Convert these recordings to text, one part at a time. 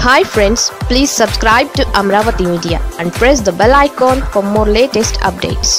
hi friends please subscribe to Amaravati media and press the bell icon for more latest updates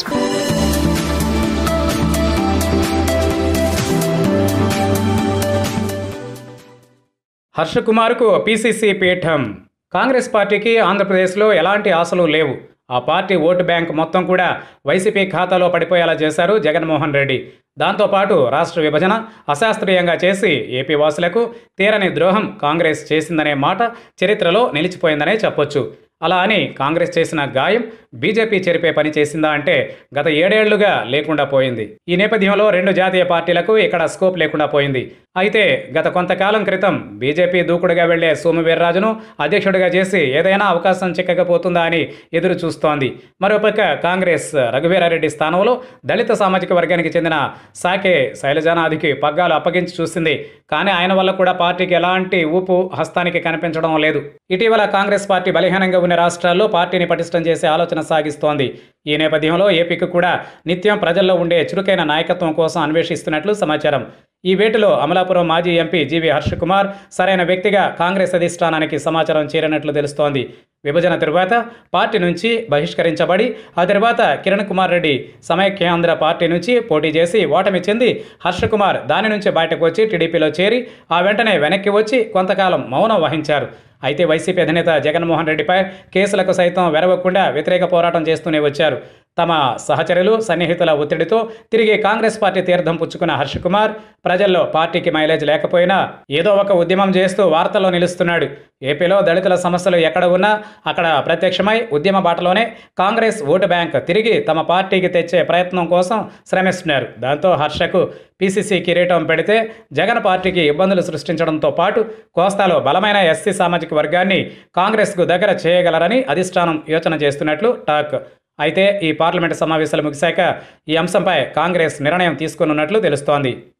Harsha కుమార్కు PCC పీఠం కాంగ్రెస్ పార్టీకి ఆంధ్రప్రదేశ్లో ఎలాంటి ఆశలు లేవు ఆ పార్టీ ఓటు బ్యాంక్ మొత్తం కూడా వైసీపీ ఖాతాలో పడిపోయేలా చేశారు జగన్మోహన్ రెడ్డి దాంతోపాటు రాష్ట్ర విభజన అశాస్త్రీయంగా చేసి ఏపీ వాసులకు తీరని ద్రోహం కాంగ్రెస్ చేసిందనే మాట చరిత్రలో నిలిచిపోయిందనే చెప్పొచ్చు అలా అని కాంగ్రెస్ చేసిన గాయం బీజేపీ చెరిపే పని చేసిందా అంటే గత ఏడేళ్లుగా లేకుండా పోయింది ఈ నేపథ్యంలో రెండు జాతీయ పార్టీలకు ఇక్కడ స్కోప్ లేకుండా పోయింది అయితే గత కొంతకాలం క్రితం బీజేపీ దూకుడుగా వెళ్లే సోము వీర్రాజును అధ్యక్షుడిగా చేసి ఏదైనా అవకాశం చిక్కకపోతుందా అని ఎదురు చూస్తోంది మరోపక్క కాంగ్రెస్ రఘువీరారెడ్డి స్థానంలో దళిత సామాజిక వర్గానికి చెందిన సాకే శైలజానాథికి పగ్గాలు అప్పగించి చూసింది కానీ ఆయన వల్ల కూడా పార్టీకి ఎలాంటి ఊపు హస్తానికి కనిపించడం లేదు ఇటీవల కాంగ్రెస్ పార్టీ బలహీనంగా ఉన్న రాష్ట్రాల్లో పార్టీని పటిష్టం చేసే ఆలోచన సాగిస్తోంది ఈ నేపథ్యంలో ఏపీకి కూడా నిత్యం ప్రజల్లో ఉండే చురుకైన నాయకత్వం కోసం అన్వేషిస్తున్నట్లు సమాచారం ఈ వేటులో అమలాపురం మాజీ ఎంపీ జీవి హర్ష కుమార్ సరైన వ్యక్తిగా కాంగ్రెస్ అధిష్టానానికి సమాచారం చేరినట్లు తెలుస్తోంది విభజన తరువాత పార్టీ నుంచి బహిష్కరించబడి ఆ తర్వాత కిరణ్ కుమార్ రెడ్డి సమైక్యాంధ్ర పార్టీ నుంచి పోటీ చేసి ఓటమి చెంది హర్ష కుమార్ దాని నుంచి బయటకు వచ్చి టీడీపీలో చేరి ఆ వెంటనే వెనక్కి వచ్చి కొంతకాలం మౌనం వహించారు అయితే వైసీపీ అధినేత జగన్మోహన్ రెడ్డిపై కేసులకు సైతం వెరవకుండా వ్యతిరేక పోరాటం చేస్తూనే వచ్చారు తమ సహచరులు సన్నిహితుల ఒత్తిడితో తిరిగి కాంగ్రెస్ పార్టీ తీర్థం పుచ్చుకున్న హర్ష కుమార్ ప్రజల్లో పార్టీకి మైలేజ్ లేకపోయినా ఏదో ఒక ఉద్యమం చేస్తూ వార్తల్లో నిలుస్తున్నాడు ఏపీలో దళితుల సమస్యలు ఎక్కడ ఉన్నా అక్కడ ప్రత్యక్షమై ఉద్యమ బాటలోనే కాంగ్రెస్ ఓటు బ్యాంక్ తిరిగి తమ పార్టీకి తెచ్చే ప్రయత్నం కోసం శ్రమిస్తున్నారు దాంతో హర్షకు పీసీసీ కిరీటం పెడితే జగన్ పార్టీకి ఇబ్బందులు సృష్టించడంతో పాటు కోస్తాలో బలమైన ఎస్సీ సామాజిక వర్గాన్ని కాంగ్రెస్కు దగ్గర చేయగలరని అధిష్టానం యోచన చేస్తున్నట్లు టాక్ అయితే ఈ పార్లమెంటు సమావేశాలు ముగిశాక ఈ అంశంపై కాంగ్రెస్ నిర్ణయం తీసుకున్నట్లు తెలుస్తోంది